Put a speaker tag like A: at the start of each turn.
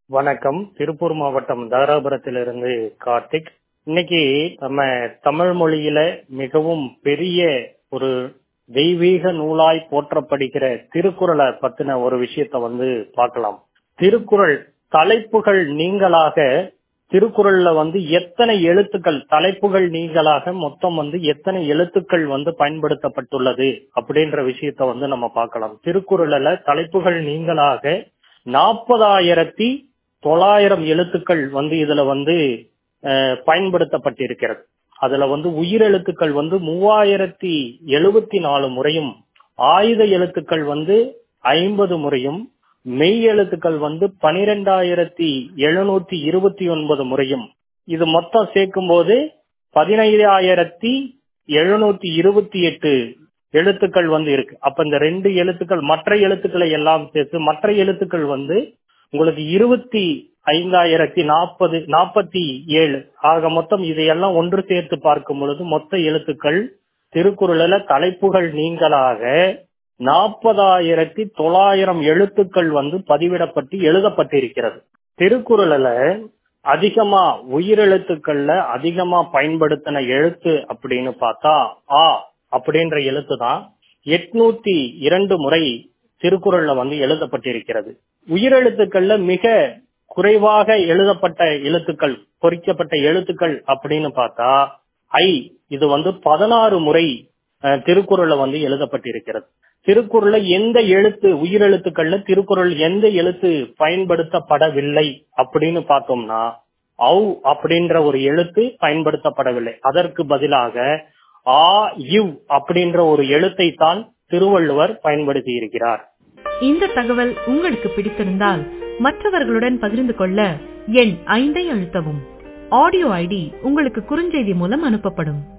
A: வணக்கம் திருப்பூர் மாவட்டம் தாராபுரத்திலிருந்து கார்த்திக் இன்னைக்கு நம்ம தமிழ் மொழியில மிகவும் பெரிய ஒரு தெய்வீக நூலாய் போற்றப்படுகிற திருக்குறளை பத்தின ஒரு விஷயத்த வந்து பார்க்கலாம் திருக்குறள் தலைப்புகள் நீங்களாக திருக்குறள்ல வந்து எத்தனை எழுத்துக்கள் தலைப்புகள் நீங்களாக மொத்தம் வந்து எத்தனை எழுத்துக்கள் வந்து பயன்படுத்தப்பட்டுள்ளது அப்படின்ற விஷயத்த வந்து நம்ம பார்க்கலாம் திருக்குறள்ல தலைப்புகள் நீங்களாக நாற்பதாயிரத்தி தொள்ளாயிரம் எழுத்துக்கள் வந்து இதுல வந்து அஹ், பயன்படுத்தப்பட்டிருக்கிறது அதுல வந்து உயிரெழுத்துக்கள் வந்து மூவாயிரத்தி எழுபத்தி நாலு முறையும் ஆயுத எழுத்துக்கள் வந்து ஐம்பது முறையும் மெய் எழுத்துக்கள் வந்து பனிரெண்டாயிரத்தி எழுநூத்தி இருபத்தி ஒன்பது முறையும் இது மொத்தம் சேர்க்கும் போது பதினைந்தாயிரத்தி எழுநூத்தி இருபத்தி எட்டு எழுத்துக்கள் வந்து இருக்கு அப்ப இந்த ரெண்டு எழுத்துக்கள் மற்ற எழுத்துக்களை எல்லாம் சேர்த்து மற்ற எழுத்துக்கள் வந்து உங்களுக்கு இருபத்தி ஐந்தாயிரத்தி நாற்பது நாற்பத்தி ஏழு ஆக மொத்தம் இதையெல்லாம் ஒன்று சேர்த்து பார்க்கும் பொழுது மொத்த எழுத்துக்கள் திருக்குறளில தலைப்புகள் நீங்களாக நாற்பதாயிரத்தி தொள்ளாயிரம் எழுத்துக்கள் வந்து பதிவிடப்பட்டு எழுதப்பட்டிருக்கிறது திருக்குறளில அதிகமா உயிரெழுத்துக்கள்ல அதிகமா பயன்படுத்தின எழுத்து அப்படின்னு பார்த்தா ஆ அப்படின்ற எழுத்து தான் எட்நூத்தி இரண்டு முறை திருக்குறள்ல வந்து எழுதப்பட்டிருக்கிறது உயிரெழுத்துக்கள்ல மிக குறைவாக எழுதப்பட்ட எழுத்துக்கள் பொறிக்கப்பட்ட எழுத்துக்கள் அப்படின்னு பார்த்தா ஐ இது வந்து பதினாறு முறை அஹ், திருக்குறள்ல வந்து எழுதப்பட்டிருக்கிறது திருக்குறள்ல எந்த எழுத்து உயிரெழுத்துக்கள்ல திருக்குறள் எந்த எழுத்து பயன்படுத்தப்படவில்லை அப்படின்னு பார்த்தோம்னா ஔ அப்படின்ற ஒரு எழுத்து பயன்படுத்தப்படவில்லை அதற்கு பதிலாக ஆ இவ் அப்படின்ற ஒரு எழுத்தை தான் திருவள்ளுவர் பயன்படுத்தி இருக்கிறார்
B: இந்த தகவல் உங்களுக்கு பிடித்திருந்தால் மற்றவர்களுடன் பகிர்ந்து கொள்ள எண் ஐந்தை அழுத்தவும் ஆடியோ ஐடி உங்களுக்கு குறுஞ்செய்தி மூலம் அனுப்பப்படும்